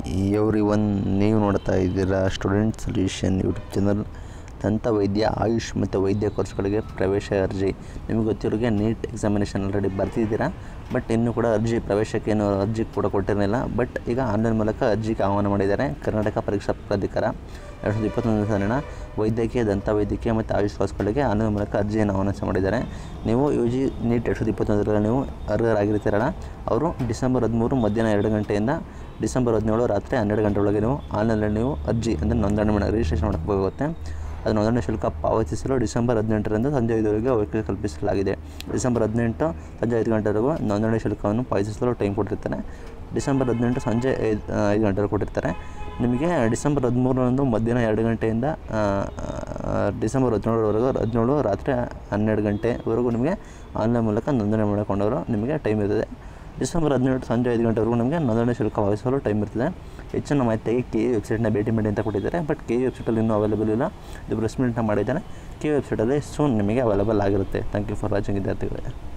every one ನೀವು ನೋಡ್ತಾ ಇದ್ದೀರಾ ಸ್ಟೂಡೆಂಟ್ ಸೊಲ್ಯೂಷನ್ ಯೂಟ್ಯೂಬ್ ಚಾನಲ್ ದಂತ ವೈದ್ಯ ಆಯುಷ್ ಮತ್ತು ವೈದ್ಯ ಕೋರ್ಸ್ಗಳಿಗೆ ಪ್ರವೇಶ ಅರ್ಜಿ ನಿಮಗೆ ಗೊತ್ತಿರೋರಿಗೆ ನೀಟ್ ಎಕ್ಸಾಮಿನೇಷನ್ ಆಲ್ರೆಡಿ ಬರ್ತಿದ್ದೀರಾ ಬಟ್ ಇನ್ನೂ ಕೂಡ ಅರ್ಜಿ ಪ್ರವೇಶಕ್ಕೆ ಏನು ಅರ್ಜಿ ಕೂಡ ಕೊಟ್ಟಿರಲಿಲ್ಲ ಬಟ್ ಈಗ ಆನ್ಲೈನ್ ಮೂಲಕ ಅರ್ಜಿಗೆ ಆಹ್ವಾನ ಮಾಡಿದ್ದಾರೆ ಕರ್ನಾಟಕ ಪರೀಕ್ಷಾ ಪ್ರಾಧಿಕಾರ ಎರಡು ಸಾವಿರದ ಇಪ್ಪತ್ತೊಂದನೇ ಸಾಲಿನ ವೈದ್ಯಕೀಯ ದಂತ ವೈದ್ಯಕೀಯ ಮತ್ತು ಆಯುಷ್ ಕೋರ್ಸ್ಗಳಿಗೆ ಆನ್ಲೈನ್ ಮೂಲಕ ಅರ್ಜಿಯನ್ನು ಆಹ್ವಾನಿಸ ಮಾಡಿದ್ದಾರೆ ನೀವು ಯು ಜಿ ನೀಟ್ ಎರಡು ಸಾವಿರದ ಇಪ್ಪತ್ತೊಂದರಲ್ಲಿ ನೀವು ಅರ್ಹರಾಗಿರ್ತೀರಲ್ಲ ಅವರು ಡಿಸೆಂಬರ್ ಹದಿಮೂರು ಮಧ್ಯಾಹ್ನ ಎರಡು ಗಂಟೆಯಿಂದ ಡಿಸೆಂಬರ್ ಹದಿನೇಳು ರಾತ್ರಿ ಹನ್ನೆರಡು ಗಂಟೆ ಒಳಗೆ ನೀವು ಆನ್ಲೈನಲ್ಲಿ ನೀವು ಅರ್ಜಿ ಅಂದರೆ ನೋಂದಣಿ ಮಾಡಿ ರಿಜಿಸ್ಟ್ರೇಷನ್ ಮಾಡಬೇಕಾಗುತ್ತೆ ಅದು ನೋಂದಣಿ ಶುಲ್ಕ ಪಾವತಿಸಲು ಡಿಸೆಂಬರ್ ಹದಿನೆಂಟರಂದು ಸಂಜೆ ಐದುವರೆಗೆ ಅವಕಾಶ ಕಲ್ಪಿಸಲಾಗಿದೆ ಡಿಸೆಂಬರ್ ಹದಿನೆಂಟು ಸಂಜೆ ಐದು ಗಂಟೆವರೆಗೂ ನೋಂದಣಿ ಶುಲ್ಕವನ್ನು ಪಾವತಿಸಲು ಟೈಮ್ ಕೊಟ್ಟಿರ್ತಾರೆ ಡಿಸೆಂಬರ್ ಹದಿನೆಂಟು ಸಂಜೆ ಐದು ಐದು ಗಂಟೆವರೆಗೆ ಕೊಟ್ಟಿರ್ತಾರೆ ನಿಮಗೆ ಡಿಸೆಂಬರ್ ಹದಿಮೂರರಂದು ಮಧ್ಯಾಹ್ನ ಎರಡು ಗಂಟೆಯಿಂದ ಆ, ಆ, ಡಿಸೆಂಬರ್ ಹದಿನೇಳರವರೆಗೂ ಹದಿನೇಳು ರಾತ್ರಿ ಹನ್ನೆರಡು ಗಂಟೆವರೆಗೂ ನಿಮಗೆ ಆನ್ಲೈನ್ ಮೂಲಕ ನೋಂದಣಿ ಮಾಡಿಕೊಂಡವರು ನಿಮಗೆ ಟೈಮ್ ಇರ್ತದೆ ಡಿಸೆಂಬರ್ ಹದಿನೆಂಟು ಸಂಜೆ ಐದು ಗಂಟೆವರೆಗೂ ನಮಗೆ ನೋಂದಣಿ ಶುಲ್ಕ ಪಾವತಿಸಲು ಟೈಮ್ ಇರ್ತದೆ ಹೆಚ್ಚಿನ ಮಾಹಿತಿಗೆ ಕೆ ಇ ವೆಬ್ಸೈಟ್ನ ಭೇಟಿ ಮಾಡಿ ಅಂತ ಕೊಟ್ಟಿದ್ದಾರೆ ಬಟ್ ಕೆ ಇ ವೆಬ್ಸೈಟಲ್ಲಿ ಇನ್ನೂ ಅವೈಲೇಬಲ್ ಇಲ್ಲ ಇದು ಪ್ರೆಸ್ ಮೀಟ್ನ ಮಾಡಿದ್ದಾರೆ ಕೆ ಇ ವೆಬ್ಸೈಟಲ್ಲಿ ಸೂನ್ ನಿಮಗೆ ಅವೈಲೇಬಲ್ ಆಗಿರುತ್ತೆ ಥ್ಯಾಂಕ್ ಯು ಫಾರ್ ವಾಚಿಂಗ್ ವಿದ್ಯಾರ್ಥಿಗಳೇ